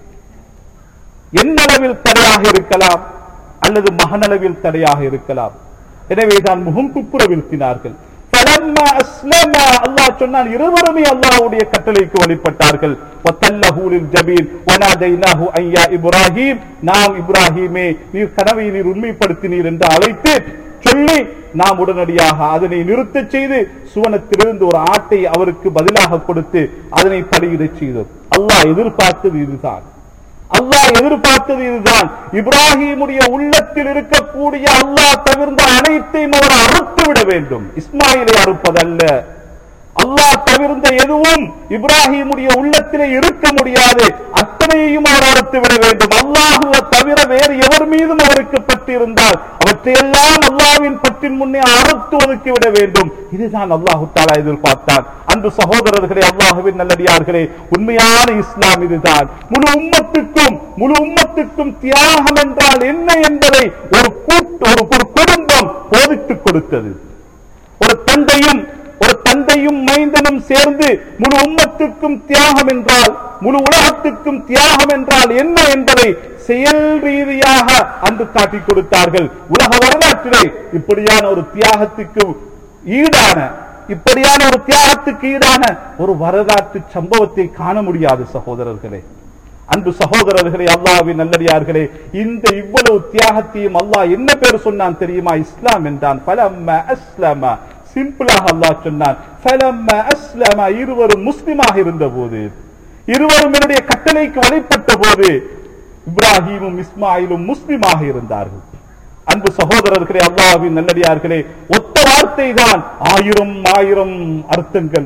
என்னளவில் தடையாக இருக்கலாம் அல்லது மகனளவில் தடையாக இருக்கலாம் எனவே தான் முகம் குப்புற வீழ்த்தினார்கள் فلما أسلم அல்லாஹ் சொன்னான் இருவருமே அல்லாஹ்வுடைய கட்டளைக்கு வழிபட்டார்கள் وَتَلَّهُ لِلْجَبِينِ وَنَادَيْنَاهُ أَنْ يَا إِبْرَاهِيمُ நாம் இப்ராஹீமே நீர் கனவை நீர் உண்மைப்படுத்தினீர் என்று அழைத்து சொல்லி நாம் உடனடியாக அதனை நிறுத்தச் செய்து சுவனத்திலிருந்து ஒரு ஆட்டை அவருக்கு பதிலாக கொடுத்து அதனை பலியிடச் செய்தோம் அல்லாஹ் எதிர்பார்த்தது இதுதான் அல்லாஹ் எதிர்பார்த்தது இதுதான் இப்ராஹிமுடைய உள்ளத்தில் இருக்கக்கூடிய அல்லாஹ் தவிர்ந்த அனைத்தையும் அவர் அறுத்து விட வேண்டும் இஸ்மாயிலை அறுப்பதல்ல அல்லாஹ் தவிர்ந்த எதுவும் இப்ராஹிமுடைய உள்ளத்திலே இருக்க முடியாது அத்தனையையும் அவர் அறுத்து விட வேண்டும் அல்லாஹுவை தவிர வேறு எவர் மீதும் அவருக்கு பற்று இருந்தால் அவற்றையெல்லாம் அல்லாஹ்வின் பற்றின் முன்னே அறுத்து ஒதுக்கி விட வேண்டும் இதுதான் அல்லாஹு தாலா எதிர்பார்த்தார் அன்பு சகோதரர்களே அல்லாஹுவின் நல்லடியார்களே உண்மையான இஸ்லாம் இதுதான் முழு உம்மத்துக்கும் முழு உம்மத்துக்கும் தியாகம் என்றால் என்ன என்பதை ஒரு கூட்டு ஒரு ஒரு குடும்பம் போதித்துக் கொடுத்தது ஒரு தந்தையும் ஒரு தந்தையும் மைந்தனும் சேர்ந்து முழு உம்மத்துக்கும் தியாகம் என்றால் முழு உலகத்துக்கும் தியாகம் என்றால் என்ன என்பதை செயல் ரீதியாக அன்று காட்டிக் கொடுத்தார்கள் உலக வரலாற்றிலே இப்படியான ஒரு தியாகத்துக்கு ஈடான இப்படியான ஒரு தியாகத்துக்கு ஈடான ஒரு வரலாற்று சம்பவத்தை காண முடியாது சகோதரர்களே அன்பு சகோதரர்களே அல்லாஹ்வின் நல்லடியார்களே இந்த இவ்வளவு தியாகத்தையும் அல்லாஹ் என்ன பேர் சொன்னான் தெரியுமா இஸ்லாம் என்றான் பலம்ம அஸ்லம சிம்பிளாக அல்லாஹ் சொன்னான் பலம்ம அஸ்லம இருவரும் முஸ்லிமாக இருந்த போது இருவரும் என்னுடைய கட்டளைக்கு வழிபட்ட போது இப்ராஹீமும் இஸ்மாயிலும் முஸ்லிமாக இருந்தார்கள் அன்பு சகோதரர்களே அல்லாஹ்வின் நல்லடியார்களே ஒத்த வார்த்தை தான் ஆயிரம் ஆயிரம் அர்த்தங்கள்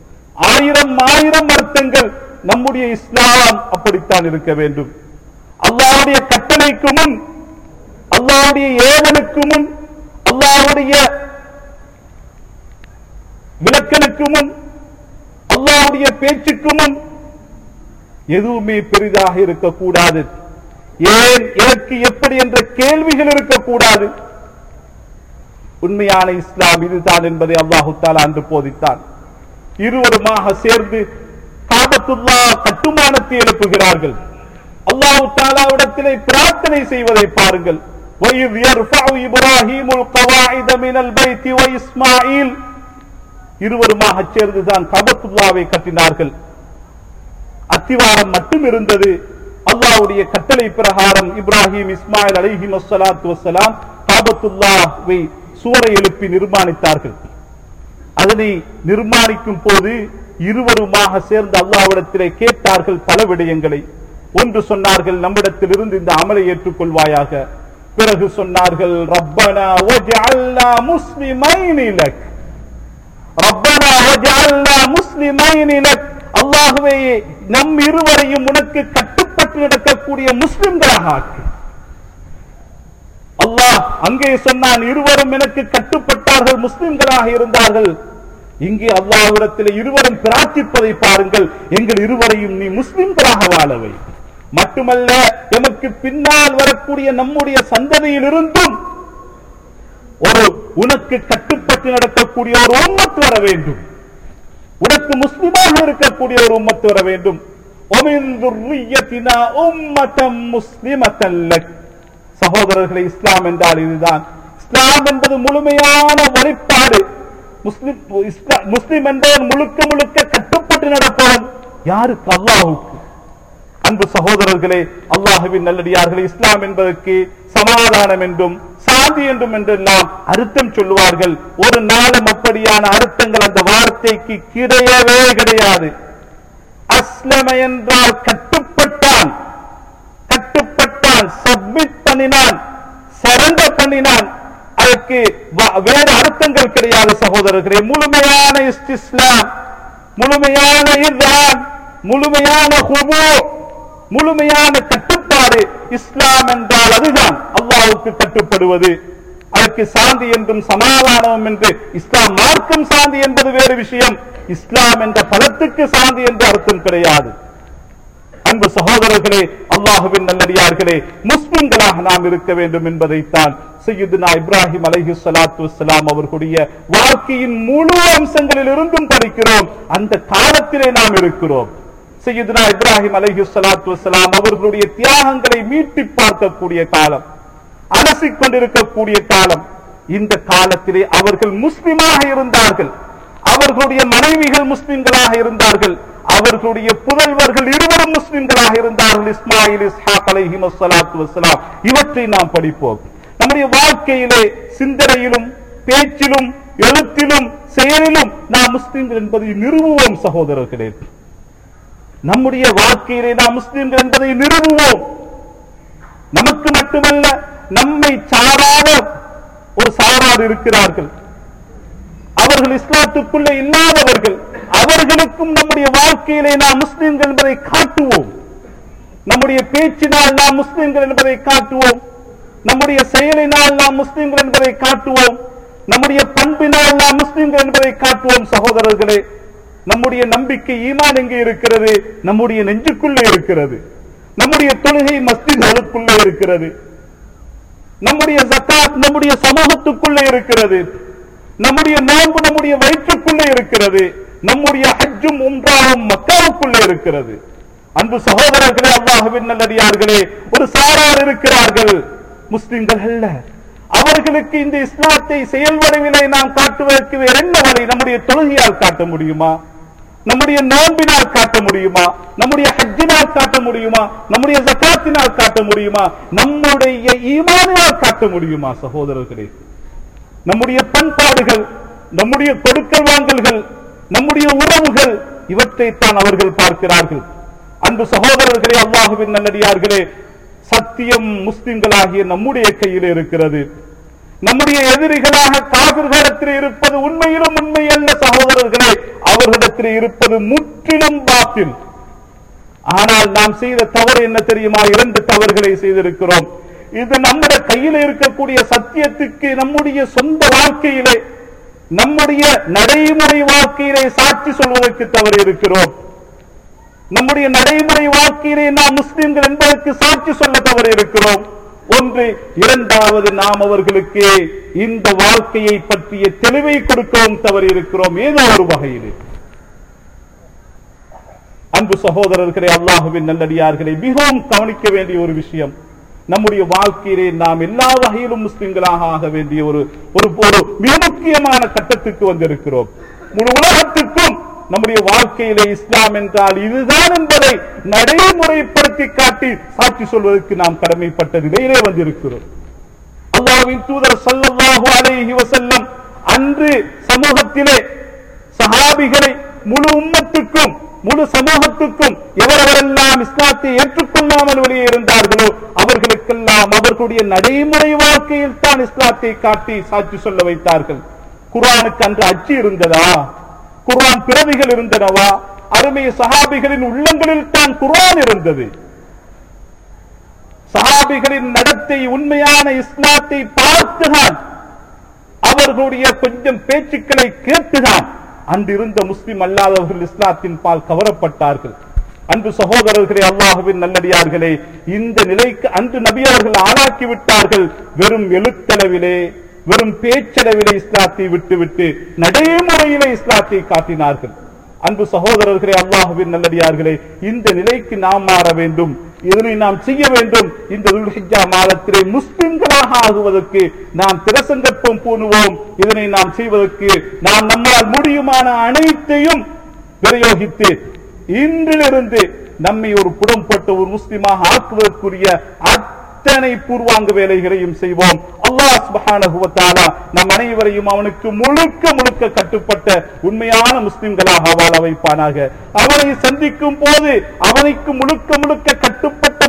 ஆயிரம் ஆயிரம் அர்த்தங்கள் நம்முடைய இஸ்லாம் அப்படித்தான் இருக்க வேண்டும் அல்லாஹ்வுடைய கட்டளைக்கு முன் அல்லாஹ்வுடைய ஏவலுக்கு முன் அல்லாஹ்வுடைய விளக்கனுக்கு முன் அல்லாஹ்வுடைய பேச்சுக்கு முன் எதுவுமே பெரிதாக இருக்கக்கூடாது ஏன் எனக்கு எப்படி என்ற கேள்விகள் இருக்கக்கூடாது உண்மையான இஸ்லாம் இதுதான் என்பதை அல்லாஹு தாலா அன்று போதித்தான் இருவருமாக சேர்ந்து காபத்துல்லா கட்டுமானத்தை எழுப்புகிறார்கள் அல்லாஹு தாலாவிடத்திலே பிரார்த்தனை செய்வதை பாருங்கள் وَإِذْ يَرْفَعُ إِبْرَاهِيمُ الْقَوَاعِدَ مِنَ الْبَيْتِ وَإِسْمَاعِيلُ இருவருமாக சேர்ந்துதான் கபத்துல்லாவை கட்டினார்கள் அத்திவாரம் மட்டும் இருந்தது அல்லாஹ்வுடைய கட்டளை பிரகாரம் இப்ராஹிம் இஸ்மாயில் அலைஹி வஸ்ஸலாத்து வஸ்ஸலாம் காபத்துல்லாவை சுவரை எழுப்பி நிர்மாணித்தார்கள் அதனை நிர்மாணிக்கும் போது இருவருமாக சேர்ந்து அல்லாஹ்விடத்திலே கேட்டார்கள் பல விடயங்களை ஒன்று சொன்னார்கள் நம்மிடத்தில் இருந்து இந்த அமலை ஏற்றுக்கொள்வாயாக பிறகு சொன்னார்கள் ரப்பனா வஜஅல்னா முஸ்லிமைன் லக் ரப்பனா வஜஅல்னா முஸ்லிமைன் லக் அல்லாஹ்வே நம் இருவரையும் உனக்கு கட்டுப்பட்டு நடக்கக்கூடிய முஸ்லிம்களாக ஆக்கு அல்லாஹ் அங்கே சொன்னான் இருவரும் எனக்கு கட்டுப்பட்டார்கள் முஸ்லிம்களாக இருந்தார்கள் இங்கே அல்லாஹ்விடத்தில் இருவரும் பிரார்த்திப்பதை பாருங்கள் எங்கள் இருவரையும் நீ முஸ்லிம்களாக வாழவை மட்டுமல்ல எமக்கு பின்னால் வரக்கூடிய நம்முடைய சந்ததியில் இருந்தும் ஒரு உனக்கு கட்டுப்பட்டு நடக்கக்கூடிய ஒரு உம்மத்து வர வேண்டும் உனக்கு முஸ்லிமாக இருக்கக்கூடிய ஒரு உம்மத்து வர வேண்டும் وَمِن ذُرِّيَّتِنَا أُمَّةً مُسْلِمَةً لَكَ சகோதரர்களே இஸ்லாம் என்றால் இதுதான் இஸ்லாம் என்பது முழுமையான வழிபாடு முஸ்லிம் இஸ்லா- முஸ்லிம் என்பவன் முழுக்க முழுக்க கட்டுப்பட்டு நடப்பவன் யாருக்கு அல்லாஹுக்கு அன்பு சகோதரர்களே அல்லாஹுவின் நல்லடியார்களே இஸ்லாம் என்பதற்கு சமாதானம் என்றும் சாந்தி என்றும் என்றெல்லாம் அர்த்தம் சொல்லுவார்கள் ஒரு நாளும் அப்படியான அர்த்தங்கள் அந்த வார்த்தைக்கு கிடையவே கிடையாது அஸ்லம என்றால் கட்டுப்பட்டான் கட்டுப்பட்டான் சப்மிட் பண்ணினான் சரண்டர் பண்ணினான் அதை அதற்கு வ- வேறு அர்த்தங்கள் கிடையாது சகோதரர்களே முழுமையான இஸ்லாம் முழுமையான இதான் முழுமையான ஹுபு முழுமையான கட்டுப்பாடு இஸ்லாம் என்றால் அதுதான் அல்லாஹ்வுக்கு கட்டுப்படுவது அதற்கு சாந்தி என்றும் சமாதானம் என்று இஸ்லாம் மார்க்கம் சாந்தி என்பது வேறு விஷயம் இஸ்லாம் என்ற பதத்துக்கு சாந்தி என்று அர்த்தம் கிடையாது அன்பு சகோதரர்களே அல்லாஹுவின் நல்லடியார்களே முஸ்லிம்களாக நாம் இருக்க வேண்டும் என்பதைத்தான் சையதுனா இப்ராஹிம் அலைஹி ஸலாத்து வஸ்ஸலாம் அவர்களுடைய வாழ்க்கையின் முழு அம்சங்களில் இருந்தும் படிக்கிறோம் அந்த காலத்திலே நாம் இருக்கிறோம் சையதுனா இப்ராஹிம் அலைஹி ஸலாத்து வஸ்ஸலாம் அவர்களுடைய தியாகங்களை மீட்டி பார்க்கக்கூடிய காலம் அலசிக் கொண்டிருக்கக்கூடிய காலம் இந்த காலத்திலே அவர்கள் முஸ்லிமாக இருந்தார்கள் அவர்களுடைய மனைவிகள் முஸ்லிம்களாக இருந்தார்கள் அவர்களுடைய புதல்வர்கள் இருவரும் முஸ்லிம்களாக இருந்தார்கள் இஸ்மாயில் இஸ்ஹாக் அலைஹி வஸ்ஸலாத்து வஸ்ஸலாம் இவற்றை நாம் படிப்போம் நம்முடைய வாழ்க்கையிலே சிந்தனையிலும் பேச்சிலும் எழுத்திலும் செயலிலும் நாம் முஸ்லிம்கள் என்பதை நிறுவுவோம் சகோதரர்களே நம்முடைய வாழ்க்கையிலே நாம் முஸ்லிம்கள் என்பதை நிறுவுவோம் நமக்கு மட்டுமல்ல நம்மை சாராத ஒரு சாரார் இருக்கிறார்கள் அவர்கள் இஸ்லாத்துக்குள்ளே இல்லாதவர்கள் அவர்களுக்கும் நம்முடைய வாழ்க்கையிலே நாம் முஸ்லிம்கள் என்பதை காட்டுவோம் நம்முடைய பேச்சினால் நாம் முஸ்லிம்கள் என்பதை காட்டுவோம் நம்முடைய செயலினால் நாம் முஸ்லிம்கள் என்பதை காட்டுவோம் நம்முடைய பண்பினால் நாம் முஸ்லிம்கள் என்பதை காட்டுவோம் சகோதரர்களே நம்முடைய நம்பிக்கை ஈமான் எங்கே இருக்கிறது நம்முடைய நெஞ்சுக்குள்ளே இருக்கிறது நம்முடைய தொழுகை மஸ்ஜித்களுக்குள்ளே இருக்கிறது நம்முடைய ஜக்காத் நம்முடைய சமூகத்துக்குள்ளே இருக்கிறது நம்முடைய நோன்பு நம்முடைய வயிற்றுக்குள்ளே இருக்கிறது நம்முடைய ஹஜ்ஜும் உம்ராவும் மக்காவுக்குள்ளே இருக்கிறது அன்பு சகோதரர்களே அல்லாஹுவின் நல்லடியார்களே ஒரு சாரார் இருக்கிறார்கள் முஸ்லிம்கள் அல்ல அவர்களுக்கு இந்த இஸ்லாத்தை செயல் வடிவிலே நாம் காட்டுவதற்கு வேற என்ன வழி நம்முடைய தொழுகையால் காட்ட முடியுமா நம்முடைய நோன்பினால் காட்ட முடியுமா நம்முடைய ஹஜ்ஜினால் காட்ட முடியுமா நம்முடைய ஜக்காத்தினால் காட்ட முடியுமா நம்முடைய ஈமானினால் காட்ட முடியுமா சகோதரர்களே நம்முடைய பண்பாடுகள் நம்முடைய கொடுக்கல் வாங்கல்கள் நம்முடைய உறவுகள் இவற்றைத்தான் அவர்கள் பார்க்கிறார்கள் அன்பு சகோதரர்களே அல்லாஹுவின் நல்லடியார்களே சத்தியம் முஸ்லிம்களாகிய நம்முடைய கையில் இருக்கிறது நம்முடைய எதிரிகளாக காவிர்களிடத்தில் இருப்பது உண்மையிலும் உண்மை அல்ல சகோதரர்களே அவர்களிடத்தில் இருப்பது முற்றிலும் பாத்தில் ஆனால் நாம் செய்த தவறு என்ன தெரியுமா இரண்டு தவறுகளை செய்திருக்கிறோம் இது நம்முடைய கையில் இருக்கக்கூடிய சத்தியத்துக்கு நம்முடைய சொந்த வாழ்க்கையிலே நம்முடைய நடைமுறை வாழ்க்கையிலே சாட்சி சொல்வதற்கு தவறு இருக்கிறோம் நம்முடைய நடைமுறை வாழ்க்கையிலே நாம் முஸ்லிம்கள் என்பதற்கு சாட்சி சொல்ல தவறு இருக்கிறோம் ஒன்று இரண்டாவது நாம் அவர்களுக்கு இந்த வாழ்க்கையை பற்றிய தெளிவை கொடுக்கவும் தவறு இருக்கிறோம் ஏதோ ஒரு வகையிலே அன்பு சகோதரர்களே அல்லாஹுவின் நல்லடியார்களை மிகவும் கவனிக்க வேண்டிய ஒரு விஷயம் நம்முடைய வாழ்க்கையிலே நாம் எல்லா வகையிலும் முஸ்லிம்களாக ஆக வேண்டிய ஒரு ஒரு ஒரு மிக முக்கியமான கட்டத்துக்கு வந்திருக்கிறோம் முழு உலகத்துக்கும் நம்முடைய வாழ்க்கையிலே இஸ்லாம் என்றால் இதுதான் என்பதை நடைமுறைப்படுத்தி காட்டி சாட்சி சொல்வதற்கு நாம் கடமைப்பட்ட நிலையிலே வந்திருக்கிறோம் அல்லாஹ்வின் தூதர் ஸல்லல்லாஹு அலைஹி வஸல்லம் அன்று சமூகத்திலே சஹாபிகளை முழு உம்மத்துக்கும் முழு சமூகத்துக்கும் எவரெவரெல்லாம் இஸ்லாத்தை ஏற்றுக்கொள்ளாமல் வெளியே இருந்தார்களோ அவர்களுக்கெல்லாம் அவர்களுடைய நடைமுறை வாழ்க்கையில் தான் இஸ்லாத்தை காட்டி சாட்சி சொல்ல வைத்தார்கள் குர்ஆனுக்கு அன்று அச்சு இருந்ததா குர்ஆன் பிரதிகள் இருந்தனவா அருமை சஹாபிகளின் உள்ளங்களில் தான் குர்ஆன் இருந்தது சஹாபிகளின் நடத்தை உண்மையான இஸ்லாத்தை பார்த்துதான் அவர்களுடைய கொஞ்சம் பேச்சுக்களை கேட்டுதான் அன்று இருந்த முஸ்லிம் அல்லாதவர்கள் இஸ்லாத்தின் பால் கவரப்பட்டார்கள் அன்பு சகோதரர்களே அல்லாஹுவின் நல்லடியார்களே இந்த நிலைக்கு அன்று நபி அவர்கள் ஆளாக்கி விட்டார்கள் வெறும் எழுத்தளவிலே வெறும் பேச்சளவிலே இஸ்லாத்தை விட்டுவிட்டு நடைமுறையிலே இஸ்லாத்தை காட்டினார்கள் அன்பு சகோதரர்களே அல்லாஹுவின் நல்லடியார்களே இந்த நிலைக்கு நாம் மாற வேண்டும் இதனை நாம் செய்ய வேண்டும் இந்த துல்ஹிஜா மாதத்திலே முஸ்லிம்களாக ஆகுவதற்கு நாம் திரசங்கற்பம் பூணுவோம் இதனை நாம் செய்வதற்கு நாம் நம்மால் முடியுமான அனைத்தையும் பிரயோகித்து இன்றிலிருந்து நம்மை ஒரு புடம் போட்ட ஒரு முஸ்லிமாக ஆக்குவதற்குரிய அத்தனை பூர்வாங்க வேலைகளையும் செய்வோம் அல்லாஹ் சுப்ஹானஹு வ தஆலா நம் அனைவரையும் அவனுக்கு முழுக்க முழுக்க கட்டுப்பட்ட உண்மையான முஸ்லிம்களாக வாழ வைப்பானாக அவனை சந்திக்கும் போது அவனுக்கு முழுக்க முழுக்க கட்டுப்பட்ட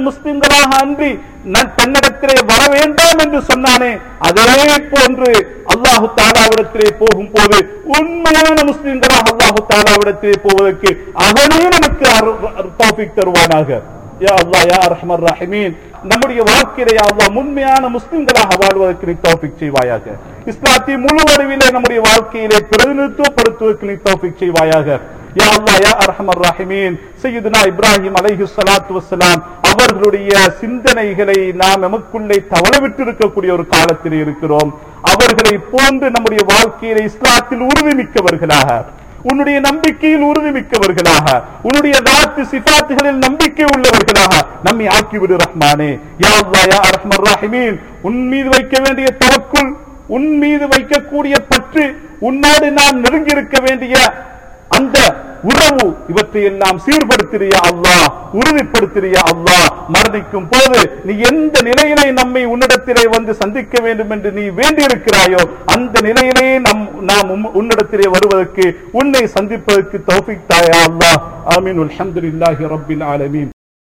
முஸ்லிம்களாக அன்றி நான் தன்னிடத்திலே வர வேண்டாம் என்று சொன்னானே அதே போன்று அல்லாஹு தாலாவிடத்திலே போகும் போது உண்மையான முஸ்லிம்களாக அல்லாஹு தாலாவிடத்திலே போவதற்கு அவனே நமக்கு டாபிக் தருவானாக யா அல்லாஹ் யா அர்ஹமர் ரஹீமீன் நம்முடைய வாழ்க்கையிலே யா அல்லாஹ் உண்மையான முஸ்லிம்களாக வாழ்வதற்கு நீ தௌஃபிக் செய்வாயாக இஸ்லாத்தின் முழு அறிவிலே நம்முடைய வாழ்க்கையிலே பிரதிநிதித்துவப்படுத்துவதற்கு நீ தௌஃபிக் செய்வாயாக யா அல்லாஹ் யா அர்ஹமர் ரஹீமீன் சையதுனா இப்ராஹிம் அலைஹி ஸலாத்து வஸ்ஸலாம் அவர்களுடைய சிந்தனைகளை நாம் நமக்குள்ளே தவளவிட்டு இருக்கக்கூடிய ஒரு காலத்தில் இருக்கிறோம் அவர்களை போன்று நம்முடைய வாழ்க்கையிலே இஸ்லாத்தில் உறுதிமிக்கவர்களாக உன்னுடைய நம்பிக்கையில் உறுதிமிக்கவர்களாக உன்னுடைய நாட்டு சிபாத்துகளில் நம்பிக்கை உள்ளவர்களாக நம்மை ஆக்கிவிடு ரஹ்மானே யா அல்லாஹ் யா அர்ஹமர் ராஹிமீன் உன் மீது வைக்க வேண்டிய தவக்குள் உன் மீது வைக்கக்கூடிய பற்று உன்னோடு நாம் நெருங்கி இருக்க வேண்டிய அந்த உறவு இவற்றை எல்லாம் சீர்படுத்திறியா அல்லாஹ் உறுதிப்படுத்திறியா அல்லாஹ் மரணிக்கும் போது நீ எந்த நிலையிலே நம்மை உன்னிடத்திலே வந்து சந்திக்க வேண்டும் என்று நீ வேண்டியிருக்கிறாயோ அந்த நிலையிலே நம் நாம் உம்- உன்னிடத்திலே வருவதற்கு உன்னை சந்திப்பதற்கு தௌஃபிக் தாயா அல்லாஹ் ஆமீன் அல்ஹம்துலில்லாஹி ரப்பில் ஆலமீன்